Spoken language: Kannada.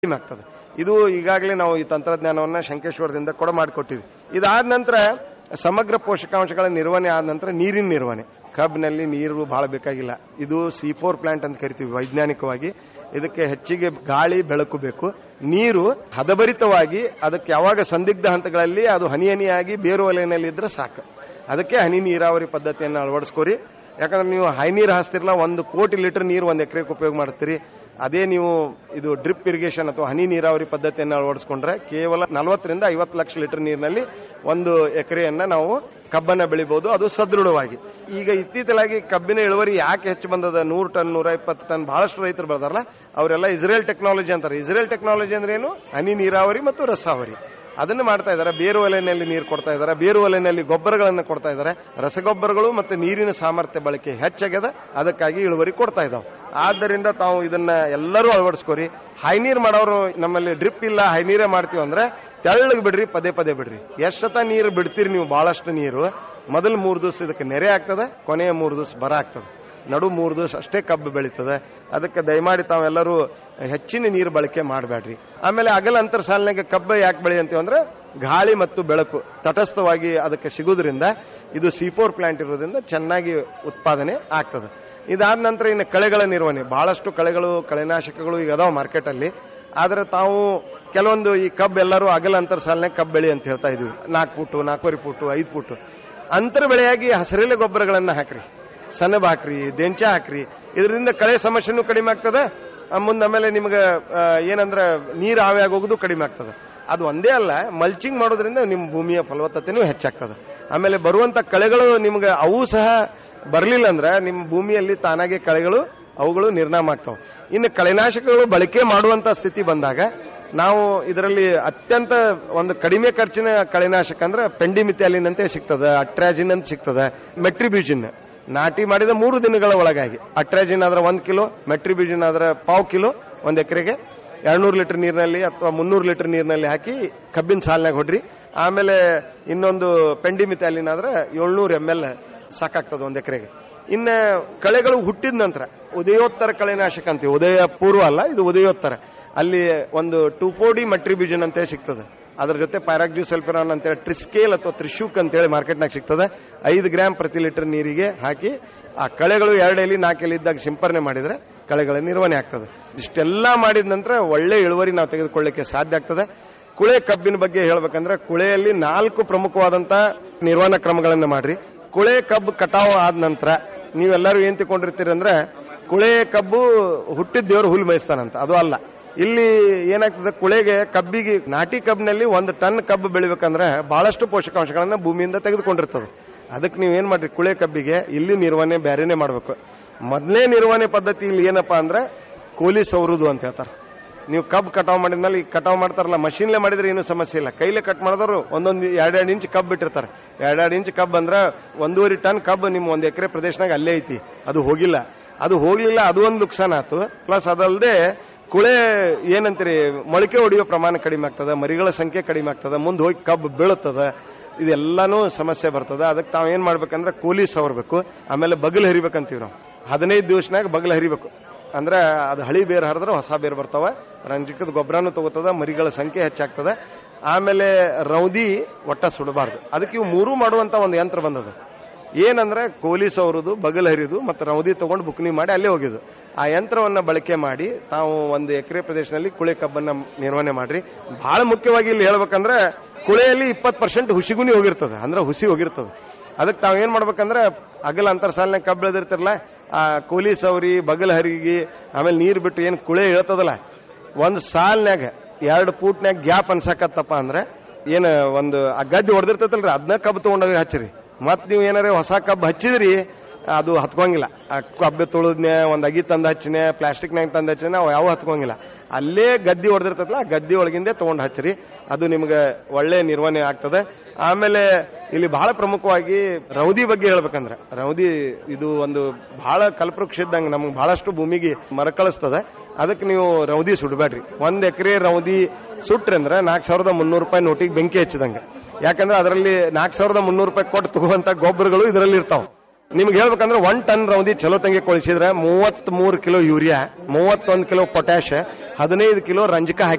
ಕಡಿಮೆ ಆಗ್ತದೆ ಇದು ಈಗಾಗಲೇ ನಾವು ಈ ತಂತ್ರಜ್ಞಾನವನ್ನ ಶಂಕೇಶ್ವರದಿಂದ ಕೂಡ ಮಾಡಿಕೊಟ್ಟಿವಿ ಇದಾದ ನಂತರ ಸಮಗ್ರ ಪೋಷಕಾಂಶಗಳ ನಿರ್ವಹಣೆ ಆದ ನಂತರ ನೀರಿನ ನಿರ್ವಹಣೆ ಕಬ್ಬಿನಲ್ಲಿ ನೀರು ಬಹಳ ಬೇಕಾಗಿಲ್ಲ ಇದು ಸಿ ಫೋರ್ ಪ್ಲಾಂಟ್ ಅಂತ ಕರಿತೀವಿ ವೈಜ್ಞಾನಿಕವಾಗಿ ಇದಕ್ಕೆ ಹೆಚ್ಚಿಗೆ ಗಾಳಿ ಬೆಳಕು ಬೇಕು ನೀರು ಹದಭರಿತವಾಗಿ ಅದಕ್ಕೆ ಯಾವಾಗ ಸಂದಿಗ್ಧ ಹಂತಗಳಲ್ಲಿ ಅದು ಹನಿ ಹನಿಯಾಗಿ ಬೇರು ಒಲೆಯಲ್ಲಿ ಇದ್ರೆ ಸಾಕು ಅದಕ್ಕೆ ಹನಿ ನೀರಾವರಿ ಪದ್ಧತಿಯನ್ನು ಅಳವಡಿಸ್ಕೋರಿ ಯಾಕಂದ್ರೆ ನೀವು ಹೈ ನೀರು ಹಾಸ್ತಿರಲ್ಲ ಒಂದು ಕೋಟಿ ಲೀಟರ್ ನೀರು ಒಂದು ಎಕರೆಗೆ ಉಪಯೋಗ ಮಾಡ್ತೀರಿ ಅದೇ ನೀವು ಇದು ಡ್ರಿಪ್ ಇರಿಗೇಷನ್ ಅಥವಾ ಹನಿ ನೀರಾವರಿ ಪದ್ಧತಿಯನ್ನು ಅಳವಡಿಸ್ಕೊಂಡ್ರೆ ಕೇವಲ ನಲವತ್ತರಿಂದ ಐವತ್ತು ಲಕ್ಷ ಲೀಟರ್ ನೀರಿನಲ್ಲಿ ಒಂದು ಎಕರೆಯನ್ನ ನಾವು ಕಬ್ಬನ್ನ ಬೆಳಿಬಹುದು ಅದು ಸದೃಢವಾಗಿ ಈಗ ಇತ್ತೀಚಲಾಗಿ ಕಬ್ಬಿನ ಇಳುವರಿ ಯಾಕೆ ಹೆಚ್ಚು ಬಂದದ ನೂರು ಟನ್ ನೂರ ಇಪ್ಪತ್ತು ಟನ್ ಬಹಳಷ್ಟು ರೈತರು ಬೆಳೆದಾರಲ್ಲ ಅವರೆಲ್ಲ ಇಸ್ರೇಲ್ ಟೆಕ್ನಾಲಜಿ ಅಂತಾರೆ ಇಸ್ರೇಲ್ ಟೆಕ್ನಾಲಜಿ ಅಂದ್ರೆ ಏನು ಹನಿ ನೀರಾವರಿ ಮತ್ತು ರಸಾವರಿ ಅದನ್ನು ಮಾಡ್ತಾ ಇದ್ದಾರೆ ಬೇರು ಒಲೆಯಲ್ಲಿ ನೀರು ಕೊಡ್ತಾ ಇದ್ದಾರೆ ಬೇರು ಒಲೆಯಲ್ಲಿ ಗೊಬ್ಬರಗಳನ್ನು ಕೊಡ್ತಾ ಇದ್ದಾರೆ ರಸಗೊಬ್ಬರಗಳು ಮತ್ತು ನೀರಿನ ಸಾಮರ್ಥ್ಯ ಬಳಕೆ ಹೆಚ್ಚಾಗ್ಯದ ಅದಕ್ಕಾಗಿ ಇಳುವರಿ ಕೊಡ್ತಾ ಇದಾವೆ ಆದ್ದರಿಂದ ತಾವು ಇದನ್ನ ಎಲ್ಲರೂ ಅಳವಡಿಸ್ಕೋರಿ ಹೈ ನೀರು ಮಾಡೋರು ನಮ್ಮಲ್ಲಿ ಡ್ರಿಪ್ ಇಲ್ಲ ಹೈ ನೀರೇ ಮಾಡ್ತೀವಿ ಅಂದ್ರೆ ತೆಳ್ಳಗೆ ಬಿಡ್ರಿ ಪದೇ ಪದೇ ಬಿಡ್ರಿ ಎಷ್ಟತ ನೀರು ಬಿಡ್ತೀರಿ ನೀವು ಬಹಳಷ್ಟು ನೀರು ಮೊದಲು ಮೂರು ದಿವಸ ಇದಕ್ಕೆ ನೆರೆ ಆಗ್ತದೆ ಕೊನೆಯ ಮೂರು ದಿವಸ ಬರ ಆಗ್ತದೆ ನಡು ಮೂರು ದಿವಸ ಅಷ್ಟೇ ಕಬ್ಬು ಬೆಳೀತದೆ ಅದಕ್ಕೆ ದಯಮಾಡಿ ತಾವೆಲ್ಲರೂ ಹೆಚ್ಚಿನ ನೀರು ಬಳಕೆ ಮಾಡಬೇಡ್ರಿ ಆಮೇಲೆ ಅಗಲ ಅಂತರ ಸಾಲಿನಾಗ ಕಬ್ಬು ಯಾಕೆ ಬೆಳಿ ಅಂತೀವಿ ಅಂದ್ರೆ ಗಾಳಿ ಮತ್ತು ಬೆಳಕು ತಟಸ್ಥವಾಗಿ ಅದಕ್ಕೆ ಸಿಗುವುದರಿಂದ ಇದು ಸಿ ಫೋರ್ ಪ್ಲಾಂಟ್ ಇರೋದ್ರಿಂದ ಚೆನ್ನಾಗಿ ಉತ್ಪಾದನೆ ಆಗ್ತದೆ ಇದಾದ ನಂತರ ಇನ್ನು ಕಳೆಗಳ ನಿರ್ವಹಣೆ ಬಹಳಷ್ಟು ಕಳೆಗಳು ಕಳೆನಾಶಕಗಳು ಈಗ ಅದಾವ ಮಾರ್ಕೆಟ್ ಅಲ್ಲಿ ಆದ್ರೆ ತಾವು ಕೆಲವೊಂದು ಈ ಕಬ್ಬು ಎಲ್ಲರೂ ಅಗಲ ಅಂತರ ಸಾಲಿನಾಗ ಕಬ್ಬು ಬೆಳಿ ಅಂತ ಹೇಳ್ತಾ ಇದೀವಿ ನಾಲ್ಕು ಫುಟು ನಾಲ್ಕೂವರೆ ಫುಟು ಐದು ಫುಟು ಅಂತರ ಬೆಳೆಯಾಗಿ ಹಸಿರೆಲೆ ಗೊಬ್ಬರಗಳನ್ನ ಹಾಕ್ರಿ ಸನ್ನಬ ಹಾಕ್ರಿ ದೆಂಚ ಹಾಕ್ರಿ ಇದರಿಂದ ಕಳೆ ಸಮಸ್ಯೆನೂ ಕಡಿಮೆ ಆಗ್ತದೆ ಮುಂದೆ ಆಮೇಲೆ ನಿಮ್ಗೆ ಆ, ಏನಂದ್ರೆ ನೀರು ಆವಿ ಆಗೋದು ಕಡಿಮೆ ಆಗ್ತದೆ ಅದು ಒಂದೇ ಅಲ್ಲ ಮಲ್ಚಿಂಗ್ ಮಾಡೋದ್ರಿಂದ ನಿಮ್ಮ ಭೂಮಿಯ ಫಲವತ್ತತೆನೂ ಹೆಚ್ಚಾಗ್ತದೆ ಆಮೇಲೆ ಬರುವಂತ ಕಳೆಗಳು ನಿಮ್ಗೆ ಅವು ಸಹ ಬರಲಿಲ್ಲ ಅಂದ್ರೆ ನಿಮ್ಮ ಭೂಮಿಯಲ್ಲಿ ತಾನಾಗೆ ಕಳೆಗಳು ಅವುಗಳು ನಿರ್ನಾಮ ಆಗ್ತಾವೆ ಇನ್ನು ಕಳೆನಾಶಕಗಳು ಬಳಕೆ ಮಾಡುವಂತ ಸ್ಥಿತಿ ಬಂದಾಗ ನಾವು ಇದರಲ್ಲಿ ಅತ್ಯಂತ ಒಂದು ಕಡಿಮೆ ಖರ್ಚಿನ ಕಳೆನಾಶಕ ಅಂದ್ರೆ ಪೆಂಡಿಮಿಥ್ಯಾಲಿನ್ ಅಂತ ಸಿಗ್ತದೆ ಅಟ್ರಾಜಿನ್ ಅಂತ ಸಿಗ್ತದೆ ಮೆಟ್ರಿಬ್ಯೂಜಿನ್ ನಾಟಿ ಮಾಡಿದ ಮೂರು ದಿನಗಳ ಒಳಗಾಗಿ ಅಟ್ರಾಜಿನ್ ಆದ್ರೆ ಒಂದ್ ಕಿಲೋ ಮೆಟ್ರಿಬ್ಯೂಜಿನ್ ಆದ್ರೆ ಪಾವ್ ಕಿಲೋ ಒಂದ್ ಎಕರೆಗೆ ಎರಡ್ನೂರು ಲೀಟರ್ ನೀರಿನಲ್ಲಿ ಅಥವಾ ಮುನ್ನೂರು ಲೀಟರ್ ನೀರಿನಲ್ಲಿ ಹಾಕಿ ಕಬ್ಬಿನ ಸಾಲಿನಾಗ ಹೊಡ್ರಿ ಆಮೇಲೆ ಇನ್ನೊಂದು ಪೆಂಡಿಮಿಥ್ಯಾಲಿನ್ ಆದ್ರೆ ಏಳ್ನೂರು ಎಮ್ ಎಲ್ ಸಾಕಾಗ್ತದೆ ಒಂದ್ ಎಕರೆಗೆ ಇನ್ನ ಕಳೆಗಳು ಹುಟ್ಟಿದ ನಂತರ ಉದಯೋತ್ತರ ಕಳೆನಾಶಕ ಅಂತೀವಿ ಉದಯ ಪೂರ್ವ ಅಲ್ಲ ಇದು ಉದಯೋತ್ತರ ಅಲ್ಲಿ ಒಂದು ಟುಪೋಡಿ ಮಟ್ರಿಬ್ಯೂಜನ್ ಅಂತ ಸಿಗ್ತದೆ ಅದ್ರ ಜೊತೆ ಪ್ಯಾರಾಕ್ಜೂ ಸಲ್ಫಿರಾನ್ ಅಂತೇಳಿ ಟ್ರಿಸ್ಕೇಲ್ ಅಥವಾ ತ್ರಿಶೂಕ್ ಅಂತೇಳಿ ಮಾರ್ಕೆಟ್ನಾಗ ಸಿಗ್ತದೆ ಐದು ಗ್ರಾಮ್ ಪ್ರತಿ ಲೀಟರ್ ನೀರಿಗೆ ಹಾಕಿ ಆ ಕಳೆಗಳು ಎರಡು ಎಲಿ ನಾಲ್ಕು ಎಲಿ ಇದ್ದಾಗ ಸಿಂಪರಣೆ ಮಾಡಿದ್ರೆ ಕಳೆಗಳ ನಿರ್ವಹಣೆ ಆಗ್ತದೆ ಇಷ್ಟೆಲ್ಲ ಮಾಡಿದ ನಂತರ ಒಳ್ಳೆ ಇಳುವರಿ ನಾವು ತೆಗೆದುಕೊಳ್ಳಿಕ್ಕೆ ಸಾಧ್ಯ ಆಗ್ತದೆ ಕುಳೆ ಕಬ್ಬಿನ ಬಗ್ಗೆ ಹೇಳ್ಬೇಕಂದ್ರೆ ಕುಳೆಯಲ್ಲಿ ನಾಲ್ಕು ಪ್ರಮುಖವಾದಂತ ನಿರ್ವಹಣಾ ಕ್ರಮಗಳನ್ನು ಮಾಡ್ರಿ ಕುಳೆ ಕಬ್ಬು ಕಟಾವು ಆದ ನಂತರ ನೀವೆಲ್ಲರೂ ಏನ್ ತಿಳ್ಕೊಂಡಿರ್ತೀರಿ ಅಂದ್ರೆ ಕುಳೆ ಕಬ್ಬು ಹುಟ್ಟಿದ ದೇವರು ಹುಲ್ ಮೇಯಿಸ್ತಾನಂತ ಅದು ಅಲ್ಲ ಇಲ್ಲಿ ಏನಾಗ್ತದೆ ಕುಳೆಗೆ ಕಬ್ಬಿಗೆ ನಾಟಿ ಕಬ್ಬಿನಲ್ಲಿ ಒಂದು ಟನ್ ಕಬ್ಬು ಬೆಳಿಬೇಕಂದ್ರೆ ಬಹಳಷ್ಟು ಪೋಷಕಾಂಶಗಳನ್ನ ಭೂಮಿಯಿಂದ ತೆಗೆದುಕೊಂಡಿರ್ತದೆ ಅದಕ್ಕೆ ನೀವು ಏನ್ ಮಾಡ್ರಿ ಕುಳೆ ಕಬ್ಬಿಗೆ ಇಲ್ಲಿ ನಿರ್ವಹಣೆ ಬೇರೆನೆ ಮಾಡಬೇಕು ಮೊದಲನೇ ನಿರ್ವಹಣೆ ಪದ್ಧತಿ ಇಲ್ಲಿ ಏನಪ್ಪಾ ಅಂದ್ರೆ ಕೋಲಿ ಸೌರುದು ಅಂತ ಹೇಳ್ತಾರೆ ನೀವು ಕಬ್ಬು ಕಟಾವ್ ಮಾಡಿದ್ಮೇಲೆ ಈಗ ಕಟಾವ್ ಮಾಡ್ತಾರಲ್ಲ ಮಷೀನ್ಲೆ ಮಾಡಿದ್ರೆ ಏನು ಸಮಸ್ಯೆ ಇಲ್ಲ ಕೈಲೇ ಕಟ್ ಮಾಡಿದವರು ಒಂದೊಂದು ಎರಡೆರಡು ಇಂಚ್ ಕಬ್ಬು ಬಿಟ್ಟಿರ್ತಾರೆ ಎರಡೆರಡು ಇಂಚ್ ಕಬ್ಬು ಅಂದ್ರೆ ಒಂದೂವರೆ ಟನ್ ಕಬ್ಬು ನಿಮ್ಮ ಒಂದು ಎಕರೆ ಪ್ರದೇಶನಾಗ ಅಲ್ಲೇ ಐತಿ ಅದು ಹೋಗಿಲ್ಲ ಅದು ಹೋಗ್ಲಿಲ್ಲ ಅದು ಒಂದು ನುಕ್ಸಾನ್ ಆಯ್ತು ಪ್ಲಸ್ ಅದಲ್ಲದೆ ಕುಳೆ ಏನಂತೀರಿ ಮೊಳಕೆ ಹೊಡೆಯೋ ಪ್ರಮಾಣ ಕಡಿಮೆ ಆಗ್ತದೆ ಮರಿಗಳ ಸಂಖ್ಯೆ ಕಡಿಮೆ ಆಗ್ತದೆ ಮುಂದೆ ಹೋಗಿ ಕಬ್ಬು ಬೀಳುತ್ತದೆ ಇದೆಲ್ಲಾನು ಸಮಸ್ಯೆ ಬರ್ತದೆ ಅದಕ್ಕೆ ತಾವು ಏನ್ ಮಾಡ್ಬೇಕಂದ್ರೆ ಕೂಲಿ ಸವರ್ಬೇಕು ಆಮೇಲೆ ಬಗಲ್ ಹರಿಬೇಕಂತೀವಿ ನಾವು ಹದಿನೈದು ದಿವಸನಾಗ ಬಗಲ್ ಹರಿಬೇಕು ಅಂದ್ರೆ ಅದು ಹಳಿ ಬೇರ್ ಹರಿದ್ರೆ ಹೊಸ ಬೇರ್ ಬರ್ತಾವ ರಂಜಕದ ಗೊಬ್ಬರನು ತಗೋತದ ಮರಿಗಳ ಸಂಖ್ಯೆ ಹೆಚ್ಚಾಗ್ತದೆ ಆಮೇಲೆ ರೌದಿ ಒಟ್ಟ ಸುಡಬಾರ್ದು ಅದಕ್ಕೆ ಇವು ಮೂರು ಮಾಡುವಂತ ಒಂದು ಯಂತ್ರ ಬಂದದ ಏನಂದ್ರೆ ಕೋಲಿ ಸವರುದು ಬಗಲ್ ಹರಿದು ಮತ್ತು ರೌದಿ ತಗೊಂಡು ಬುಕ್ನಿ ಮಾಡಿ ಅಲ್ಲೇ ಹೋಗಿದ್ದು ಆ ಯಂತ್ರವನ್ನ ಬಳಕೆ ಮಾಡಿ ತಾವು ಒಂದು ಎಕರೆ ಪ್ರದೇಶದಲ್ಲಿ ಕುಳೆ ಕಬ್ಬನ್ನ ನಿರ್ವಹಣೆ ಮಾಡ್ರಿ ಬಹಳ ಮುಖ್ಯವಾಗಿ ಇಲ್ಲಿ ಹೇಳ್ಬೇಕಂದ್ರೆ ಕುಳೆಯಲ್ಲಿ ಇಪ್ಪತ್ತು ಪರ್ಸೆಂಟ್ ಹುಸಿಗುನಿ ಹೋಗಿರ್ತದೆ ಅಂದ್ರೆ ಹುಸಿ ಹೋಗಿರ್ತದೆ ಅದಕ್ಕೆ ತಾವ್ ಏನ್ ಮಾಡ್ಬೇಕಂದ್ರೆ ಅಗಲ ಅಂತರ ಸಾಲಿನಾಗ ಕಬ್ಬು ಬೆಳೆದಿರ್ತಿರಲ್ಲ ಆ ಕೂಲಿ ಸೌರಿ ಬಗಲ್ ಹರಿಗಿ ಆಮೇಲೆ ನೀರು ಬಿಟ್ಟು ಏನು ಕುಳೆ ಇಳತದಲ್ಲ ಒಂದು ಸಾಲ್ನ್ಯಾಗ ಎರಡು ಫೂಟ್ನ್ಯಾಗ ಗ್ಯಾಪ್ ಅನ್ಸಕತ್ತಪ್ಪ ಅಂದ್ರೆ ಏನು ಒಂದು ಆ ಗದ್ದೆ ಹೊಡೆದಿರ್ತೈತಲ್ರಿ ಅದನ್ನ ಕಬ್ಬು ತಗೊಂಡೋಗಿ ಹಚ್ಚಿರಿ ಮತ್ ನೀವು ಏನಾರ ಹೊಸ ಕಬ್ಬು ಹಚ್ಚಿದ್ರಿ ಅದು ಹತ್ಕೊಂಗಿಲ್ಲ ಆ ಕಬ್ಬು ತುಳಿದ್ನೆ ಒಂದು ಅಗಿ ತಂದು ಹಚ್ಚಿನೆ ಪ್ಲಾಸ್ಟಿಕ್ನಾಗ ತಂದು ಹಚ್ಚಿನೆ ಅವು ಯಾವ ಹತ್ಕೊಂಗಿಲ್ಲ ಅಲ್ಲೇ ಗದ್ದಿ ಹೊಡೆದಿರ್ತೈತಲ್ಲ ಆ ಗದ್ದಿ ಒಳಗಿಂದೇ ತಗೊಂಡು ಹಚ್ಚಿರಿ ಅದು ನಿಮ್ಗೆ ಒಳ್ಳೆ ನಿರ್ವಹಣೆ ಆಗ್ತದೆ ಆಮೇಲೆ ಇಲ್ಲಿ ಬಹಳ ಪ್ರಮುಖವಾಗಿ ರೌದಿ ಬಗ್ಗೆ ಹೇಳ್ಬೇಕಂದ್ರೆ ರೌದಿ ಇದು ಒಂದು ಬಹಳ ಕಲ್ಪವೃಕ್ಷ ಇದ್ದಂಗೆ ನಮ್ಗೆ ಬಹಳಷ್ಟು ಭೂಮಿಗೆ ಮರಕಳಿಸ್ತದೆ ಅದಕ್ಕೆ ನೀವು ರೌದಿ ಸುಡಬೇಡ್ರಿ ಒಂದ್ ಎಕರೆ ರೌದಿ ಸುಟ್ರಿ ಅಂದ್ರೆ ನಾಲ್ಕು ಸಾವಿರದ ಮುನ್ನೂರು ರೂಪಾಯಿ ನೋಟಿಗೆ ಬೆಂಕಿ ಹಚ್ಚಿದಂಗೆ ಯಾಕಂದ್ರೆ ಅದರಲ್ಲಿ ನಾಲ್ಕು ಸಾವಿರದ ಮುನ್ನೂರು ರೂಪಾಯಿ ಕೊಟ್ಟು ತಗುವಂತ ಗೊಬ್ಬರಗಳು ಇದರಲ್ಲಿ ಇರ್ತಾವ ನಿಮ್ಗೆ ಹೇಳ್ಬೇಕಂದ್ರೆ ಒನ್ ಟನ್ ರೌದಿ ಚಲೋ ತಂಗಿ ಕೊಳಿಸಿದ್ರೆ ಮೂವತ್ತ್ ಮೂರು ಕಿಲೋ ಯೂರಿಯಾ ಮೂವತ್ತೊಂದು ಕಿಲೋ ಪೊಟ್ಯಾಶ್ ಹದಿನೈದು ಕಿಲೋ ರಂಜಕ ಹಾಕಿ